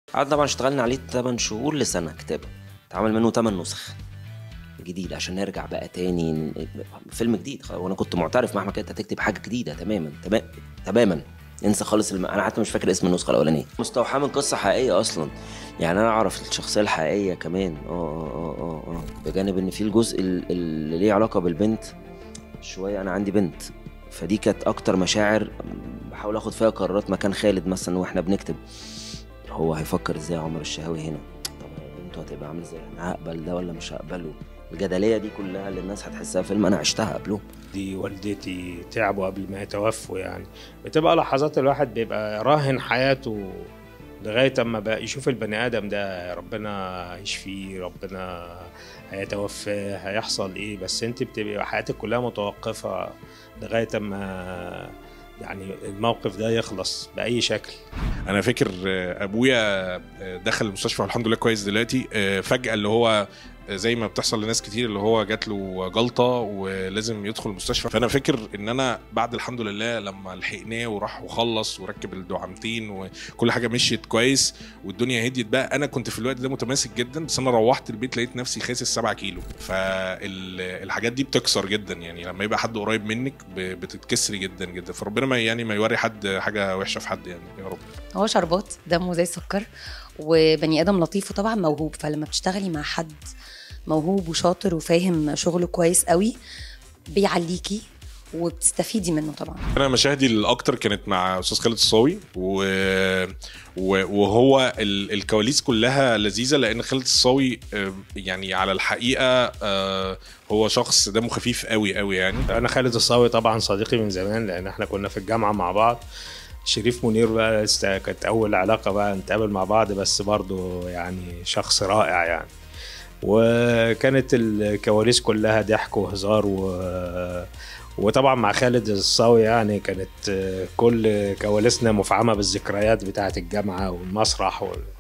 قعدنا طبعا اشتغلنا عليه 8 شهور لسنه كتابه اتعمل منه 8 نسخ جديد عشان نرجع بقى تاني ن- فيلم جديد خلاص، وانا كنت معترف مهما كانت هتكتب حاجه جديده تماما تمام تماما انسى خالص الم... انا حتى مش فاكر اسم النسخه الاولانيه مستوحاه من قصه حقيقيه اصلا يعني انا اعرف الشخصيه الحقيقيه كمان اه اه اه اه اه بجانب ان في الجزء ال- اللي ليه علاقه بالبنت شويه انا عندي بنت فدي كانت اكتر مشاعر بحاول اخد فيها قرارات مكان خالد مثلا واحنا بنكتب هو هيفكر ازاي عمر الشهاوي هنا طب انتوا هتبقى عامل ازاي انا هقبل ده ولا مش هقبله الجدليه دي كلها اللي الناس هتحسها فيلم انا عشتها قبلهم دي والدتي تعبوا قبل ما يتوفوا يعني بتبقى لحظات الواحد بيبقى راهن حياته لغاية اما بقى يشوف البني آدم ده ربنا يشفيه ربنا هيتوفاه هيحصل ايه بس انت بتبقى حياتك كلها متوقفة لغاية اما يعني الموقف ده يخلص بأي شكل انا فاكر آه، ابويا آه، دخل المستشفى والحمد لله كويس دلوقتي آه، فجاه اللي هو آه، زي ما بتحصل لناس كتير اللي هو جات له جلطه ولازم يدخل المستشفى فانا فاكر ان انا بعد الحمد لله لما لحقناه وراح وخلص وركب الدعامتين وكل حاجه مشيت كويس والدنيا هديت بقى انا كنت في الوقت ده متماسك جدا بس انا روحت البيت لقيت نفسي خاسس 7 كيلو فالحاجات دي بتكسر جدا يعني لما يبقى حد قريب منك ب- بتتكسري جدا جدا فربنا ما يعني ما يوري حد حاجه وحشه في حد يعني يا رب هو شربات دمه زي السكر وبني ادم لطيف وطبعا موهوب فلما بتشتغلي مع حد موهوب وشاطر وفاهم شغله كويس قوي بيعليكي وبتستفيدي منه طبعا انا مشاهدي الاكتر كانت مع استاذ خالد الصاوي و... و... وهو ال... الكواليس كلها لذيذه لان خالد الصاوي آه، يعني على الحقيقه آه، هو شخص دمه خفيف قوي قوي يعني انا خالد الصاوي طبعا صديقي من زمان لان احنا كنا في الجامعه مع بعض شريف منير بقى لسه كانت اول علاقه بقى نتقابل مع بعض بس برضه يعني شخص رائع يعني وكانت الكواليس كلها ضحك وهزار و وطبعا مع خالد الصاوي يعني كانت كل كواليسنا مفعمه بالذكريات بتاعه الجامعه والمسرح وال...